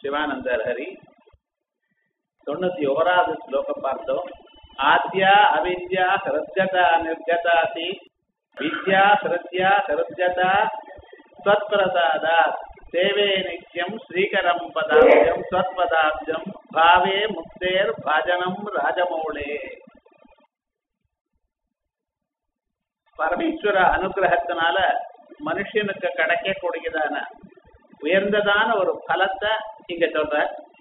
சிவானந்தர் ஹரி தொண்ணூத்தி ஓராவது ஸ்லோகம் பார்த்தோம் ஆத்யா அவித்யா ஹிருத்யதா நிர்கதாசி வித்யா ஹிருத்யா ஹிருத்யதா ஸ்வத்பிரசாதா தேவே நித்யம் ஸ்ரீகரம் பதாப்ஜம் ஸ்வத்பதாப்ஜம் பாவே முக்தேர் பாஜனம் ராஜமௌளே பரமேஸ்வர அனுகிரகத்தினால மனுஷனுக்கு கிடைக்கக்கூடியதான உயர்ந்ததான ஒரு பலத்தை இங்க சொல்ற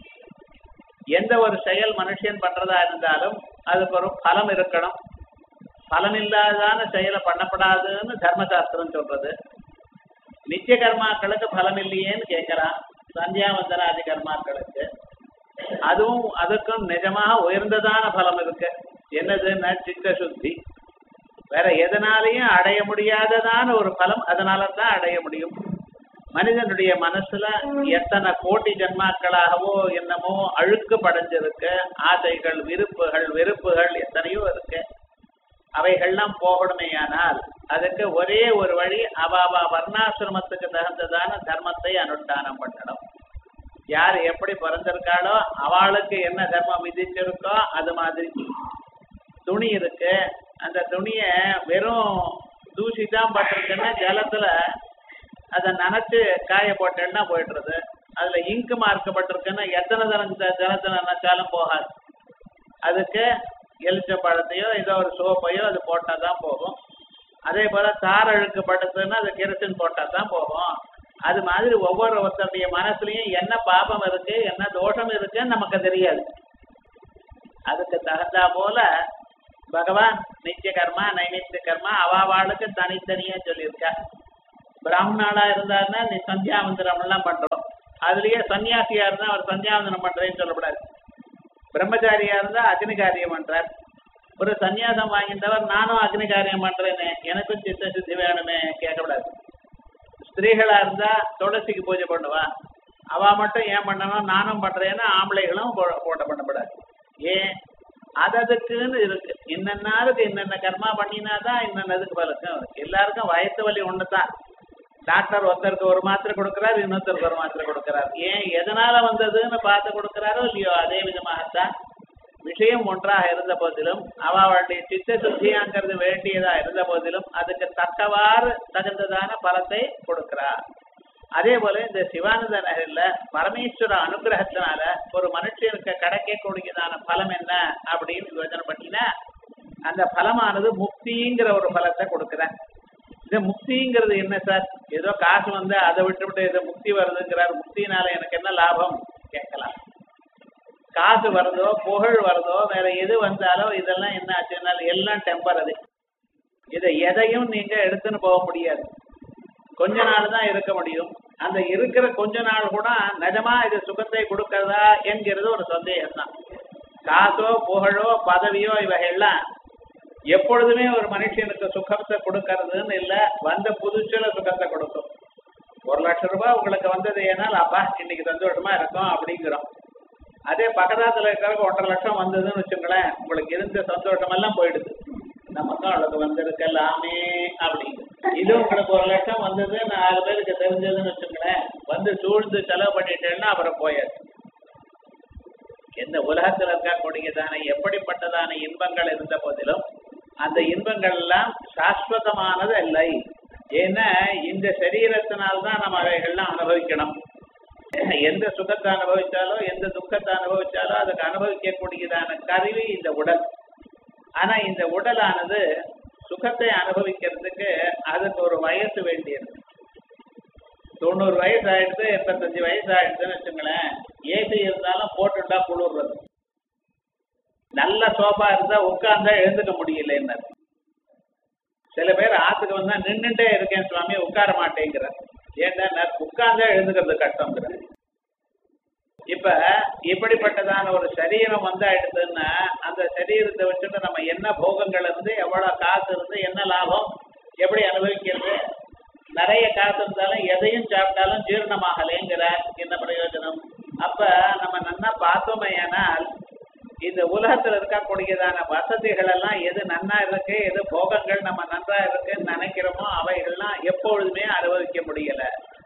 எந்த ஒரு செயல் மனுஷன் பண்றதா இருந்தாலும் அதுக்கு ஒரு பலம் இருக்கணும் பலன் இல்லாதான செயலை பண்ணப்படாதுன்னு தர்மசாஸ்திரம் சொல்றது நித்திய கர்மாக்களுக்கு பலம் இல்லையேன்னு கேட்கிறான் சந்தியாவந்தனாதி கர்மாக்களுக்கு அதுவும் அதுக்கும் நிஜமாக உயர்ந்ததான பலம் இருக்கு என்னதுன்னா சித்த சுத்தி வேற எதனாலையும் அடைய முடியாததான ஒரு பலம் அதனால தான் அடைய முடியும் மனிதனுடைய மனசுல எத்தனை கோடி ஜன்மாக்களாகவோ என்னமோ அழுக்கு படைஞ்சிருக்கு ஆசைகள் விருப்புகள் வெறுப்புகள் எத்தனையோ இருக்கு அவைகள்லாம் போகணுமேயானால் அதுக்கு ஒரே ஒரு வழி அவாவா வர்ணாசிரமத்துக்கு தகுந்ததான தர்மத்தை அனுஷ்டானம் பண்ணணும் யார் எப்படி பிறந்திருக்காளோ அவளுக்கு என்ன தர்மம் விதிச்சிருக்கோ அது மாதிரி துணி இருக்கு அந்த துணிய வெறும் தூசி தான் பட்டிருக்குன்னா ஜலத்துல அதை நனைச்சு காய போட்டேன்னா போயிடுறது அதுல இங்கு மார்க்கப்பட்டிருக்குன்னா எத்தனை தரம் ஜலத்துல நினைச்சாலும் போகாது அதுக்கு எலுச்ச பழத்தையோ ஏதோ ஒரு சோப்பையோ அது போட்டா தான் போகும் அதே போல தார் அழுக்கு படுத்துன்னா அது கிரசின் போட்டா தான் போகும் அது மாதிரி ஒவ்வொரு ஒருத்தருடைய மனசுலயும் என்ன பாபம் இருக்கு என்ன தோஷம் இருக்குன்னு நமக்கு தெரியாது அதுக்கு தகுந்தா போல பகவான் நித்திய கர்மா நைமித்திய கர்மா அவாவாளுக்கு தனித்தனியா சொல்லியிருக்கா பிராமணாளா இருந்தாருன்னா நீ சந்தியாவந்தனம் எல்லாம் பண்றோம் அதுலயே சன்னியாசியா இருந்தா அவர் சந்தியாவந்தனம் பண்றேன்னு சொல்லக்கூடாது பிரம்மச்சாரியா இருந்தா அக்னி காரியம் பண்றார் ஒரு சன்னியாசம் வாங்கிட்டவர் நானும் அக்னி காரியம் பண்றேனே எனக்கும் சித்த சுத்தி வேணுமே கேட்கக்கூடாது ஸ்திரீகளா இருந்தா துளசிக்கு பூஜை பண்ணுவா அவ மட்டும் ஏன் பண்ணணும் நானும் பண்றேன்னு ஆம்பளைகளும் போட்ட பண்ணப்படாது ஏன் அததுக்குன்னு இருக்கு இன்னன்னாருக்கு இன்னென்ன கர்மா பண்ணினாதான் இன்னதுக்கு பலக்கும் எல்லாருக்கும் வயசு வலி ஒண்ணுதான் டாக்டர் ஒருத்தருக்கு ஒரு மாத்திரை கொடுக்கிறார் இன்னொருத்தருக்கு ஒரு மாத்திரை கொடுக்கிறார் ஏன் எதனால வந்ததுன்னு பார்த்து கொடுக்கிறாரோ இல்லையோ அதே விதமாகத்தான் விஷயம் ஒன்றாக இருந்த போதிலும் அவளுடைய சித்த சுத்தியாங்கிறது வேண்டியதா இருந்த போதிலும் அதுக்கு தக்கவாறு தகுந்ததான பலத்தை கொடுக்கிறார் அதே போல இந்த சிவானந்த நகரில் பரமேஸ்வர அனுகிரகத்தினால ஒரு மனுஷனுக்கு கிடைக்கக்கூடியதான பலம் என்ன அப்படின்னு யோஜனை பண்ணினா அந்த பலமானது முக்திங்கிற ஒரு பலத்தை கொடுக்குறேன் இந்த முக்திங்கிறது என்ன சார் ஏதோ காசு வந்து அதை விட்டு விட்டு ஏதோ முக்தி வருதுங்கிறார் முக்தினால எனக்கு என்ன லாபம் கேட்கலாம் காசு வருதோ புகழ் வருதோ வேற எது வந்தாலோ இதெல்லாம் என்ன ஆச்சுனாலும் எல்லாம் டெம்பரரி இதை எதையும் நீங்க எடுத்துன்னு போக முடியாது கொஞ்ச நாள் தான் இருக்க முடியும் அந்த இருக்கிற கொஞ்ச நாள் கூட நிஜமா இது சுகத்தை கொடுக்கறதா என்கிறது ஒரு சந்தேகம் தான் காசோ புகழோ பதவியோ இவைகள்லாம் எப்பொழுதுமே ஒரு மனுஷனுக்கு சுகத்தை கொடுக்கறதுன்னு இல்லை வந்த புதுச்சுல சுகத்தை கொடுக்கும் ஒரு லட்சம் ரூபாய் உங்களுக்கு வந்தது ஏன்னால் அப்பா இன்னைக்கு சந்தோஷமா இருக்கும் அப்படிங்கிறோம் அதே பக்கதாத்துல இருக்கிறவங்க ஒன்றரை லட்சம் வந்ததுன்னு வச்சுங்களேன் உங்களுக்கு இருந்த சந்தோஷம் எல்லாம் போயிடுது நமக்கும் அவளுக்கு வந்திருக்கலாமே அப்படின்னு இது உங்களுக்கு ஒரு லட்சம் வந்தது நாலு பேருக்கு தெரிஞ்சதுன்னு வச்சுங்களேன் வந்து சூழ்ந்து செலவு பண்ணிட்டேன்னா அப்புறம் போயாச்சு எந்த உலகத்தில் இருக்கக்கூடியதான எப்படிப்பட்டதான இன்பங்கள் இருந்த போதிலும் அந்த இன்பங்கள் எல்லாம் சாஸ்வதமானது இல்லை ஏன்னா இந்த சரீரத்தினால்தான் நம்ம அவைகள்லாம் அனுபவிக்கணும் எந்த சுகத்தை அனுபவிச்சாலோ எந்த துக்கத்தை அனுபவிச்சாலோ அதுக்கு அனுபவிக்கக்கூடியதான கருவி இந்த உடல் ஆனா இந்த உடலானது சுகத்தை அனுபவிக்கிறதுக்கு அதுக்கு ஒரு வயசு வேண்டியிருக்கு தொண்ணூறு வயசு ஆயிடுது எண்பத்தஞ்சு வயசு ஆயிடுதுன்னு வச்சுங்களேன் ஏசி இருந்தாலும் போட்டுட்டா குளிர்றது நல்ல சோஃபா இருந்தா உட்கார்ந்தா எழுந்துக்க முடியல என்ன சில பேர் ஆத்துக்கு வந்தா நின்றுட்டே இருக்கேன் சுவாமி உட்கார மாட்டேங்கிற ஏன்னா உட்கார்ந்தா எழுந்துக்கிறது கஷ்டங்கிற இப்ப இப்படிப்பட்டதான ஒரு சரீரம் வந்தாயிடுதுன்னா அந்த சரீரத்தை வச்சுட்டு நம்ம என்ன போகங்கள் இருந்து எவ்வளவு காசு இருந்து என்ன லாபம் எப்படி அனுபவிக்கிறது நிறைய காசு இருந்தாலும் எதையும் சாப்பிட்டாலும் ஜீரணமாகலைங்கிற என்ன பிரயோஜனம் அப்ப நம்ம நன்னா பார்த்தோமே ஆனால் இந்த உலகத்துல இருக்கக்கூடியதான வசதிகள் எல்லாம் எது நன்னா இருக்கு எது போகங்கள் நம்ம நன்றா இருக்குன்னு நினைக்கிறோமோ அவைகள்லாம் எப்பொழுதுமே அனுபவிக்க முடியல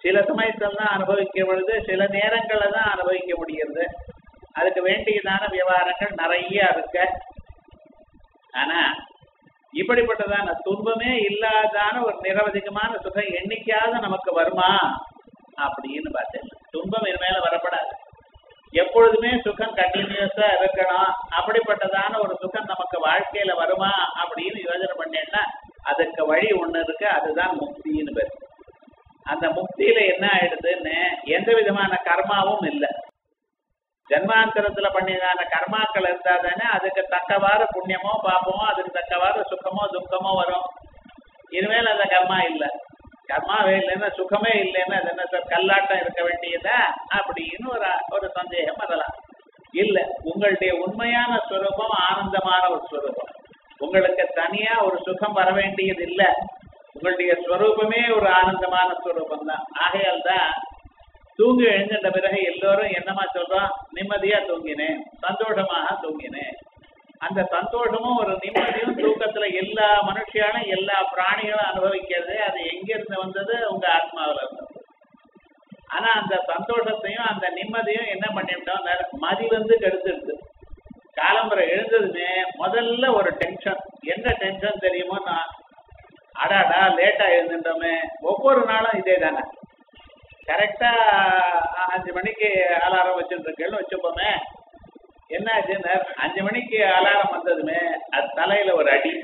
சில சமயத்துல தான் அனுபவிக்க பொழுது சில நேரங்கள்ல தான் அனுபவிக்க முடியுது அதுக்கு வேண்டியதான விவகாரங்கள் நிறைய இருக்கு ஆனா இப்படிப்பட்டதான துன்பமே இல்லாதான ஒரு நிரவதிகமான சுகம் என்னைக்காவது நமக்கு வருமா அப்படின்னு பார்த்தேன் துன்பம் இது மேல வரப்படாது எப்பொழுதுமே சுகம் கண்டினியூஸா இருக்கணும் அப்படிப்பட்டதான ஒரு சுகம் நமக்கு வாழ்க்கையில வருமா அப்படின்னு யோசனை பண்ணேன்னா அதுக்கு வழி ஒண்ணு இருக்கு அதுதான் முக்தின்னு பேர் அந்த முக்தியில என்ன ஆயிடுதுன்னு எந்த விதமான கர்மாவும் இல்லை ஜன்மாந்தரத்துல பண்ணிதான கர்மாக்கள் இருந்தா தானே அதுக்கு தக்கவாறு புண்ணியமோ பாப்பமோ அதுக்கு தக்கவாறு சுகமோ துக்கமோ வரும் இனிமேல் அந்த கர்மா இல்லை கர்மாவே இல்லைன்னா சுகமே இல்லைன்னா அது என்ன சார் கல்லாட்டம் இருக்க வேண்டியதா அப்படின்னு ஒரு ஒரு சந்தேகம் வரலாம் இல்ல உங்களுடைய உண்மையான ஸ்வரூபம் ஆனந்தமான ஒரு ஸ்வரூபம் உங்களுக்கு தனியா ஒரு சுகம் வர வேண்டியது இல்ல உங்களுடைய ஸ்வரூபமே ஒரு ஆனந்தமான ஸ்வரூபம் தான் ஆகையால் தான் தூங்கி எழுந்துட்ட பிறகு எல்லோரும் என்னமா சொல்றோம் நிம்மதியா தூங்கினேன் சந்தோஷமாக தூங்கினேன் அந்த சந்தோஷமும் ஒரு நிம்மதியும் தூக்கத்துல எல்லா மனுஷியாலும் எல்லா பிராணிகளும் அனுபவிக்கிறது அது எங்க இருந்து வந்தது உங்க ஆத்மாவில இருந்து ஆனா அந்த சந்தோஷத்தையும் அந்த நிம்மதியும் என்ன பண்ணிவிட்டோம் மதி வந்து கெடுத்துடுது காலம்பரை எழுந்ததுமே முதல்ல ஒரு டென்ஷன் என்ன டென்ஷன் தெரியுமோ நான் அடாடா லேட்டா எழுந்துட்டோமே ஒவ்வொரு நாளும் இதே தானே கரெக்டா அஞ்சு மணிக்கு அலாரம் வச்சுருக்கேன்னு வச்சுப்போமே என்ன ஆச்சுன்னா அஞ்சு மணிக்கு அலாரம் வந்ததுமே அது தலையில ஒரு அடி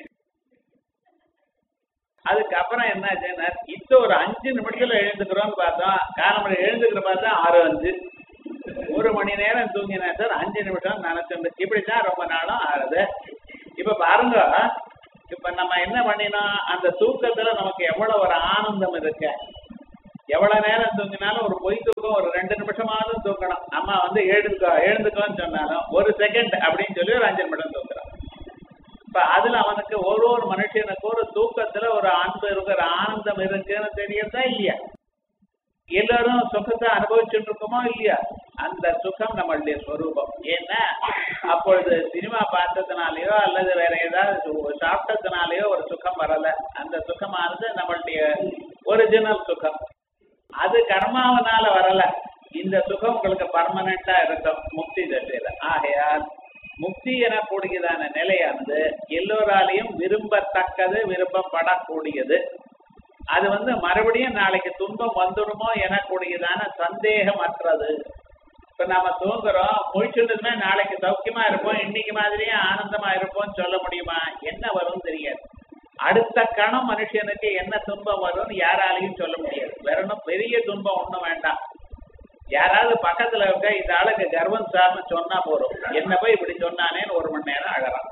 அதுக்கப்புறம் என்ன ஆச்சுன்னா இப்போ ஒரு அஞ்சு நிமிஷத்துல எழுந்துக்கிறோம்னு பார்த்தோம் காலமணி எழுந்துக்கிற பார்த்தா ஆறு அஞ்சு ஒரு மணி நேரம் தூங்கினா சார் அஞ்சு நிமிஷம் நினைச்சோம் இப்படித்தான் ரொம்ப நாளும் ஆறுது இப்ப பாருங்க இப்ப நம்ம என்ன பண்ணினோம் அந்த தூக்கத்துல நமக்கு எவ்வளவு ஒரு ஆனந்தம் இருக்கு எவ்வளவு நேரம் தூங்கினாலும் ஒரு பொய் தூக்கம் ஒரு ரெண்டு நிமிஷமாவது தூக்கணும் அம்மா வந்து எழுந்துக்கோ எழுந்துக்கோன்னு சொன்னாலும் ஒரு செகண்ட் அப்படின்னு சொல்லி ஒரு அஞ்சு நிமிடம் தூக்குறான் இப்ப அதுல அவனுக்கு ஒரு ஒரு மனுஷனுக்கு ஒரு தூக்கத்துல ஒரு அன்பு இருக்கு ஒரு ஆனந்தம் இருக்குன்னு தெரியறதா இல்லையா எல்லாரும் சுகத்தை அனுபவிச்சுட்டு இருக்கோமோ இல்லையா அந்த சுகம் நம்மளுடைய ஸ்வரூபம் ஏன்னா அப்பொழுது சினிமா பார்த்ததுனாலயோ அல்லது வேற ஏதாவது சாப்பிட்டதுனாலயோ ஒரு சுகம் வரல அந்த சுகமானது நம்மளுடைய ஒரிஜினல் சுகம் அது கர்மாவனால வரல இந்த சுகம் உங்களுக்கு பர்மனண்டா இருக்கும் முக்தி தசையில ஆகையால் முக்தி எனக்கூடியதான நிலையானது எல்லோராலையும் விரும்பத்தக்கது விரும்பப்படக்கூடியது அது வந்து மறுபடியும் நாளைக்கு துன்பம் வந்துடுமோ எனக்கூடியதான சந்தேகமற்றது இப்ப நாம தூங்குறோம் முழிச்சுட்டதுமே நாளைக்கு சௌக்கியமா இருப்போம் இன்னைக்கு மாதிரியே ஆனந்தமா இருப்போம்னு சொல்ல முடியுமா என்ன வரும் தெரியாது அடுத்த கணம் மனுஷனுக்கு என்ன துன்பம் வரும்னு யாராலையும் சொல்ல முடியாது வெறும் பெரிய துன்பம் ஒண்ணும் வேண்டாம் யாராவது பக்கத்துல இருக்க இந்த ஆளுக்கு கர்வம் சார்னு சொன்னா போறோம் என்ன போய் இப்படி சொன்னானேன்னு ஒரு மணி நேரம் அழறான்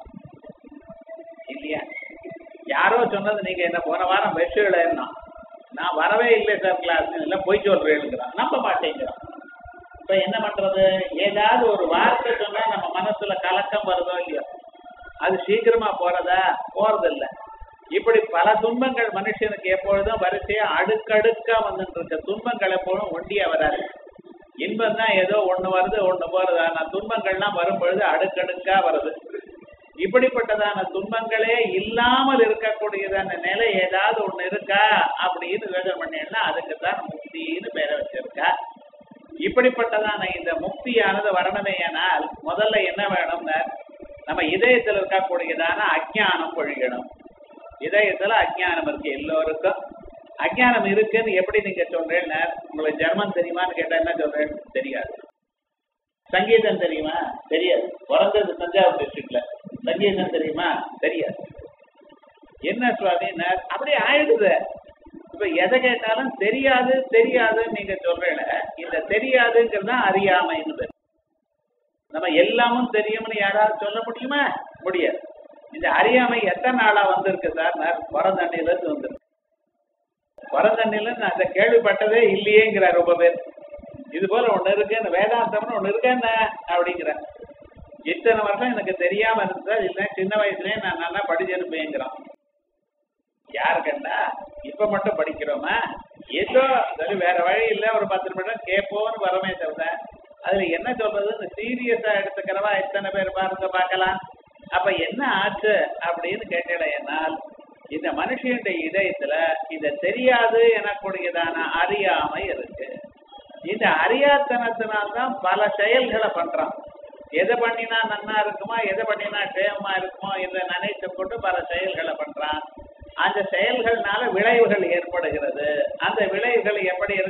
இல்லையா யாரோ சொன்னது நீங்க என்ன போன வாரம் வெற்றிடலாம் நான் வரவே இல்லை சார் கிளாஸ் இல்லை போய் சொல்றேங்கிறான் நம்ப மாட்டேங்கிறான் இப்ப என்ன பண்றது ஏதாவது ஒரு வார்த்தை சொன்னா நம்ம மனசுல கலக்கம் வருதோ இல்லையோ அது சீக்கிரமா போறதா போறதில்லை இப்படி பல துன்பங்கள் மனுஷனுக்கு எப்பொழுதும் வரிசையா அடுக்கடுக்கா வந்துட்டு இருக்க துன்பங்கள் எப்பொழுதும் ஒண்டியா வராது இன்பம் தான் ஏதோ ஒண்ணு வருது ஒண்ணு போறது ஆனா துன்பங்கள்லாம் வரும் பொழுது அடுக்கடுக்கா வருது இப்படிப்பட்டதான துன்பங்களே இல்லாமல் இருக்கக்கூடியதான நிலை ஏதாவது ஒண்ணு இருக்கா அப்படின்னு யோசனை பண்ணீங்கன்னா அதுக்கு தான் முக்தின்னு பேரை வச்சிருக்கா இப்படிப்பட்டதான இந்த முக்தியானது வரணுமேயானால் முதல்ல என்ன வேணும்னா நம்ம இதயத்தில் இருக்கக்கூடியதான அஜ்ஞானம் ஒழிக்கணும் இதயத்துல அஜ்ஞானம் இருக்கு எல்லோருக்கும் அஜ்ஞானம் இருக்குன்னு எப்படி நீங்க சொல்றேன்னு உங்களுக்கு ஜெர்மன் தெரியுமான்னு கேட்டா என்ன சொல்றேன் தெரியாது சங்கீதம் தெரியுமா தெரியாது பிறந்தது தஞ்சாவூர் டிஸ்ட்ரிக்ட்ல சங்கீதம் தெரியுமா தெரியாது என்ன சுவாமின்னா அப்படியே ஆயிடுது இப்ப எதை கேட்டாலும் தெரியாது தெரியாதுன்னு நீங்க சொல்றேல இந்த தெரியாதுங்கிறது தான் அறியாமைன்னு நம்ம எல்லாமும் தெரியும்னு யாராவது சொல்ல முடியுமா முடியாது இந்த அறியாமை எத்தனை நாளா வந்திருக்கு சார் நான் பிறந்தண்ணில இருந்து வந்திருக்கு பிறந்தண்ணில இருந்து அந்த கேள்விப்பட்டதே இல்லையேங்கிற ரொம்ப பேர் இது போல ஒண்ணு இருக்கு இந்த வேதாந்தம்னு ஒண்ணு இருக்கு என்ன அப்படிங்கிற இத்தனை வருஷம் எனக்கு தெரியாம இருந்ததா இல்ல சின்ன வயசுலயே நான் நல்லா படிச்சிருப்பேங்கிறான் யாரு கண்டா இப்ப மட்டும் படிக்கிறோமா ஏதோ சரி வேற வழி இல்ல ஒரு பத்து நிமிடம் கேட்போம்னு வரமே தவிர அதுல என்ன சொல்றது இந்த சீரியஸா எடுத்துக்கிறவா எத்தனை பேர் பாருங்க பார்க்கலாம் அப்ப என்ன ஆச்சு அப்படின்னு கேட்டேன் என்னால் இந்த மனுஷனுடைய இதயத்துல இத தெரியாது எனக்கூடியதான அறியாமை இருக்கு இந்த அறியாத்தனத்தினால்தான் பல செயல்களை பண்றான் எதை பண்ணினா நன்னா இருக்குமா எதை பண்ணினா க்ஷேமமா இருக்குமோ என்று நினைத்து கொண்டு பல செயல்களை பண்றான் அந்த செயல்கள்னால விளைவுகள் ஏற்படுகிறது அந்த விளைவுகள் எப்படி இருக்கு